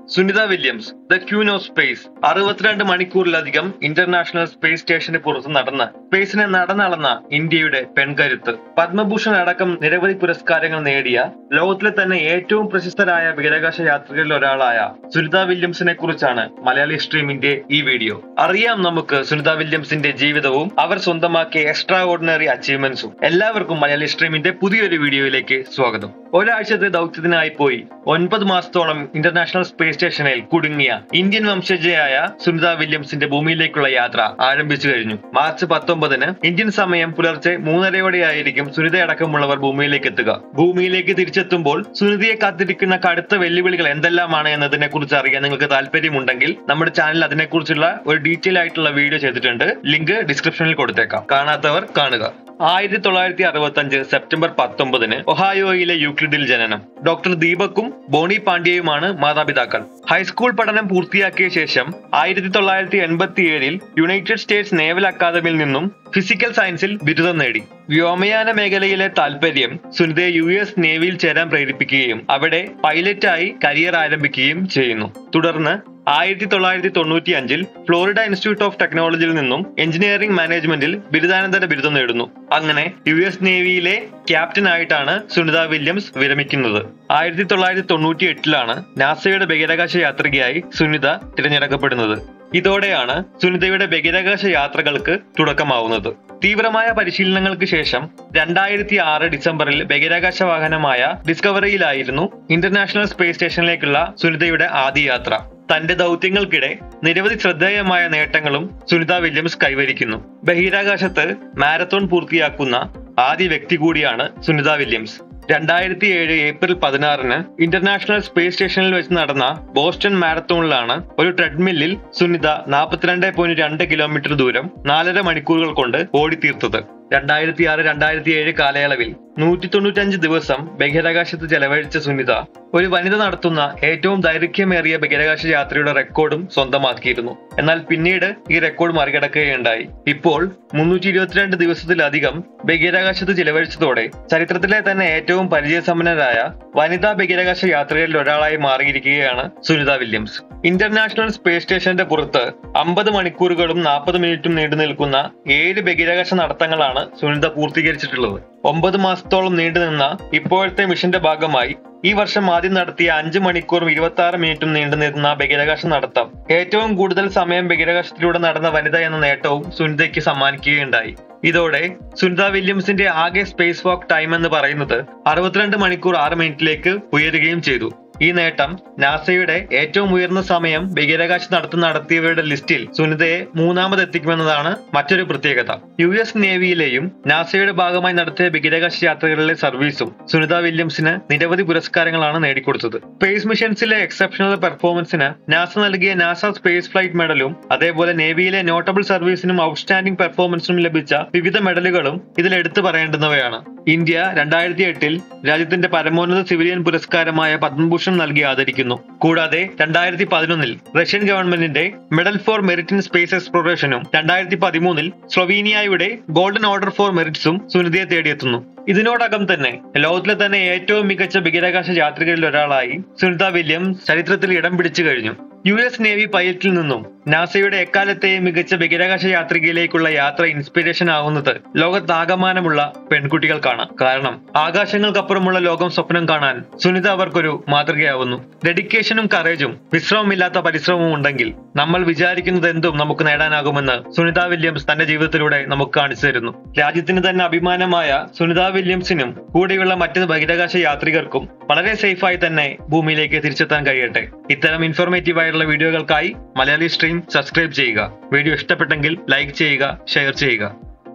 Sunitha Williams the queen of space അറുപത്തിരണ്ട് മണിക്കൂറിലധികം international space സ്റ്റേഷന് പുറത്ത് നടന്ന് സ്പേസിനെ നടന്നളന്ന ഇന്ത്യയുടെ പെൺകരുത്ത് പത്മഭൂഷൺ അടക്കം നിരവധി പുരസ്കാരങ്ങൾ നേടിയ ലോകത്തിലെ തന്നെ ഏറ്റവും പ്രശസ്തരായ ബഹിരാകാശ യാത്രികരിൽ ഒരാളായ സുനിത വില്യംസിനെ കുറിച്ചാണ് മലയാളി സ്ട്രീമിന്റെ ഈ വീഡിയോ അറിയാം നമുക്ക് സുനിത വില്യംസിന്റെ ജീവിതവും അവർ സ്വന്തമാക്കിയ എക്സ്ട്രാ ഓർഡിനറി അച്ചീവ്മെന്റ്സും എല്ലാവർക്കും മലയാളി സ്ട്രീമിന്റെ പുതിയൊരു വീഡിയോയിലേക്ക് സ്വാഗതം ഒരാഴ്ചത്തെ ദൗത്യത്തിനായി പോയി ഒൻപത് മാസത്തോളം ഇന്റർനാഷണൽ സ്പേസ് സ്റ്റേഷനിൽ കുടുങ്ങിയ ഇന്ത്യൻ വംശജയായ സുനിത വില്യംസിന്റെ ഭൂമിയിലേക്കുള്ള യാത്ര ആരംഭിച്ചു കഴിഞ്ഞു മാർച്ച് പത്തൊമ്പതിന് ഇന്ത്യൻ സമയം പുലർച്ചെ മൂന്നരയോടെയായിരിക്കും സുനിത അടക്കമുള്ളവർ ഭൂമിയിലേക്ക് എത്തുക ഭൂമിയിലേക്ക് തിരിച്ചെത്തുമ്പോൾ സുനിതയെ കാത്തിരിക്കുന്ന കടുത്ത വെല്ലുവിളികൾ എന്തെല്ലാമാണ് എന്നതിനെ കുറിച്ച് അറിയാൻ നിങ്ങൾക്ക് താല്പര്യമുണ്ടെങ്കിൽ നമ്മുടെ ചാനൽ അതിനെക്കുറിച്ചുള്ള ഒരു ഡീറ്റെയിൽ ആയിട്ടുള്ള വീഡിയോ ചെയ്തിട്ടുണ്ട് ലിങ്ക് ഡിസ്ക്രിപ്ഷനിൽ കൊടുത്തേക്കാം കാണാത്തവർ കാണുക ആയിരത്തി തൊള്ളായിരത്തി അറുപത്തി അഞ്ച് സെപ്റ്റംബർ പത്തൊമ്പതിന് ഒഹായോയിലെ യൂക്ലിഡിൽ ജനനം ഡോക്ടർ ദീപക്കും ബോണി പാണ്ഡ്യയുമാണ് മാതാപിതാക്കൾ ഹൈസ്കൂൾ പഠനം പൂർത്തിയാക്കിയ ശേഷം ആയിരത്തി തൊള്ളായിരത്തി എൺപത്തി ഏഴിൽ യുണൈറ്റഡ് സ്റ്റേറ്റ്സ് നേവൽ അക്കാദമിയിൽ നിന്നും ഫിസിക്കൽ സയൻസിൽ ബിരുദം നേടി വ്യോമയാന മേഖലയിലെ താല്പര്യം സുനിതയെ യു എസ് നേവിയിൽ ചേരാൻ പ്രേരിപ്പിക്കുകയും അവിടെ പൈലറ്റായി കരിയർ ആരംഭിക്കുകയും ചെയ്യുന്നു തുടർന്ന് ആയിരത്തി തൊള്ളായിരത്തി തൊണ്ണൂറ്റി അഞ്ചിൽ ഫ്ലോറിഡ ഇൻസ്റ്റിറ്റ്യൂട്ട് ഓഫ് ടെക്നോളജിയിൽ നിന്നും എഞ്ചിനീയറിംഗ് മാനേജ്മെന്റിൽ ബിരുദാനന്തര ബിരുദം നേടുന്നു അങ്ങനെ യു എസ് നേവിയിലെ ക്യാപ്റ്റൻ ആയിട്ടാണ് സുനിത വില്യംസ് വിരമിക്കുന്നത് ആയിരത്തി തൊള്ളായിരത്തി തൊണ്ണൂറ്റി എട്ടിലാണ് നാസയുടെ ബഹിരാകാശ യാത്രികയായി സുനിത തിരഞ്ഞെടുക്കപ്പെടുന്നത് ഇതോടെയാണ് സുനിതയുടെ ബഹിരാകാശ യാത്രകൾക്ക് തുടക്കമാവുന്നത് തീവ്രമായ പരിശീലനങ്ങൾക്ക് ശേഷം രണ്ടായിരത്തി ആറ് ഡിസംബറിൽ ബഹിരാകാശ വാഹനമായ ഡിസ്കവറിയിലായിരുന്നു ഇന്റർനാഷണൽ സ്പേസ് സ്റ്റേഷനിലേക്കുള്ള സുനിതയുടെ ആദ്യ യാത്ര തന്റെ ദൗത്യങ്ങൾക്കിടെ നിരവധി ശ്രദ്ധേയമായ നേട്ടങ്ങളും സുനിത വില്യംസ് കൈവരിക്കുന്നു ബഹിരാകാശത്ത് മാരത്തോൺ പൂർത്തിയാക്കുന്ന ആദ്യ വ്യക്തി കൂടിയാണ് സുനിത വില്യംസ് രണ്ടായിരത്തി ഏഴ് ഏപ്രിൽ പതിനാറിന് ഇന്റർനാഷണൽ സ്പേസ് സ്റ്റേഷനിൽ വെച്ച് നടന്ന ബോസ്റ്റൺ മാരത്തോണിലാണ് ഒരു ട്രെഡ്മില്ലിൽ സുനിത നാൽപ്പത്തിരണ്ട് പോയിന്റ് രണ്ട് കിലോമീറ്റർ ദൂരം നാലര മണിക്കൂറുകൾ കൊണ്ട് ഓടിത്തീർത്തത് രണ്ടായിരത്തി ആറ് രണ്ടായിരത്തി ഏഴ് കാലയളവിൽ നൂറ്റി തൊണ്ണൂറ്റഞ്ച് ദിവസം ബഹിരാകാശത്ത് ചെലവഴിച്ച സുനിത ഒരു വനിത നടത്തുന്ന ഏറ്റവും ദൈർഘ്യമേറിയ ബഹിരാകാശ യാത്രയുടെ റെക്കോർഡും സ്വന്തമാക്കിയിരുന്നു എന്നാൽ പിന്നീട് ഈ റെക്കോർഡ് മറികടക്കുകയുണ്ടായി ഇപ്പോൾ മുന്നൂറ്റി ഇരുപത്തിരണ്ട് ദിവസത്തിലധികം ബഹിരാകാശത്ത് ചിലവഴിച്ചതോടെ ചരിത്രത്തിലെ തന്നെ ഏറ്റവും പരിചയസമ്പന്നരായ വനിതാ ബഹിരാകാശ യാത്രികരിൽ ഒരാളായി മാറിയിരിക്കുകയാണ് സുനിത വില്യംസ് ഇന്റർനാഷണൽ സ്പേസ് സ്റ്റേഷന്റെ പുറത്ത് അമ്പത് മണിക്കൂറുകളും നാൽപ്പത് മിനിറ്റും നീണ്ടു നിൽക്കുന്ന ഏഴ് ബഹിരാകാശ നടത്തങ്ങളാണ് സുനിത പൂർത്തീകരിച്ചിട്ടുള്ളത് ഒമ്പത് മാസത്തോളം നീണ്ടുനിന്ന ഇപ്പോഴത്തെ മിഷന്റെ ഭാഗമായി ഈ വർഷം ആദ്യം നടത്തിയ അഞ്ച് മണിക്കൂറും ഇരുപത്തി ആറ് മിനിറ്റും നീണ്ടു നിന്ന ബഹിരാകാശ നടത്തം ഏറ്റവും കൂടുതൽ സമയം ബഹിരാകാശത്തിലൂടെ നടന്ന വനിത എന്ന നേട്ടവും സുനിതയ്ക്ക് സമ്മാനിക്കുകയുണ്ടായി ഇതോടെ സുനിത വില്യംസിന്റെ ആകെ സ്പേസ് വാക്ക് ടൈം എന്ന് പറയുന്നത് അറുപത്തിരണ്ട് മണിക്കൂർ ആറ് മിനിറ്റിലേക്ക് ഉയരുകയും ചെയ്തു ഈ നേട്ടം നാസയുടെ ഏറ്റവും ഉയർന്ന സമയം ബഹിരാകാശ നടത്തം നടത്തിയവരുടെ ലിസ്റ്റിൽ സുനിതയെ മൂന്നാമതെത്തിക്കുമെന്നതാണ് മറ്റൊരു പ്രത്യേകത യു എസ് നേവിയിലെയും നാസയുടെ ഭാഗമായി നടത്തിയ ബഹിരാകാശ യാത്രകളിലെ സർവീസും സുനിത വില്യംസിന് നിരവധി പുരസ്കാരങ്ങളാണ് നേടിക്കൊടുത്തത് സ്പേസ് മിഷൻസിലെ എക്സെപ്ഷണൽ പെർഫോമൻസിന് നാസ നൽകിയ നാസ സ്പേസ് ഫ്ലൈറ്റ് മെഡലും അതേപോലെ നേവിയിലെ നോട്ടബിൾ സർവീസിനും ഔട്ട്സ്റ്റാൻഡിംഗ് പെർഫോമൻസിനും ലഭിച്ച വിവിധ മെഡലുകളും ഇതിൽ എടുത്തു പറയേണ്ടുന്നവയാണ് ഇന്ത്യ രണ്ടായിരത്തി എട്ടിൽ രാജ്യത്തിന്റെ പരമോന്നത സിവിലിയൻ പുരസ്കാരമായ പത്മഭൂഷൺ നൽകി ആദരിക്കുന്നു കൂടാതെ രണ്ടായിരത്തി പതിനൊന്നിൽ റഷ്യൻ ഗവൺമെന്റിന്റെ medal for merit in space എക്സ്പ്ലോറേഷനും രണ്ടായിരത്തി പതിമൂന്നിൽ സ്ലൊവീനിയയുടെ ഗോൾഡൻ ഓർഡർ ഫോർ മെറിറ്റ്സും സുനിതയെ തേടിയെത്തുന്നു ഇതിനോടകം തന്നെ ലോകത്തിലെ തന്നെ ഏറ്റവും മികച്ച ബഹിരാകാശ യാത്രികരിൽ ഒരാളായി സുനിത വില്യംസ് ചരിത്രത്തിൽ ഇടം പിടിച്ചു കഴിഞ്ഞു യു എസ് നേവി പൈലറ്റിൽ നിന്നും നാസയുടെ എക്കാലത്തെയും മികച്ച ബഹിരാകാശ യാത്രികയിലേക്കുള്ള യാത്ര ഇൻസ്പിറേഷൻ ആവുന്നത് ലോകത്താകമാനമുള്ള പെൺകുട്ടികൾക്കാണ് കാരണം ആകാശങ്ങൾക്കപ്പുറമുള്ള ലോകം സ്വപ്നം കാണാൻ സുനിത അവർക്കൊരു മാതൃകയാവുന്നു ഡെഡിക്കേഷനും കറേജും വിശ്രമമില്ലാത്ത പരിശ്രമവും ഉണ്ടെങ്കിൽ നമ്മൾ വിചാരിക്കുന്നത് എന്തും നമുക്ക് നേടാനാകുമെന്ന് സുനിത വില്യംസ് തന്റെ ജീവിതത്തിലൂടെ നമുക്ക് കാണിച്ചു തരുന്നു രാജ്യത്തിന് തന്നെ അഭിമാനമായ സുനിത വില്യംസിനും കൂടെയുള്ള മറ്റ് ബഹിരാകാശ യാത്രികർക്കും വളരെ സേഫായി തന്നെ ഭൂമിയിലേക്ക് തിരിച്ചെത്താൻ കഴിയട്ടെ ഇത്തരം ഇൻഫോർമേറ്റീവ് ആയിട്ടുള്ള വീഡിയോകൾക്കായി മലയാളി സ്ട്രീം സബ്സ്ക്രൈബ് ചെയ്യുക വീഡിയോ ഇഷ്ടപ്പെട്ടെങ്കിൽ ലൈക്ക് ചെയ്യുക ഷെയർ ചെയ്യുക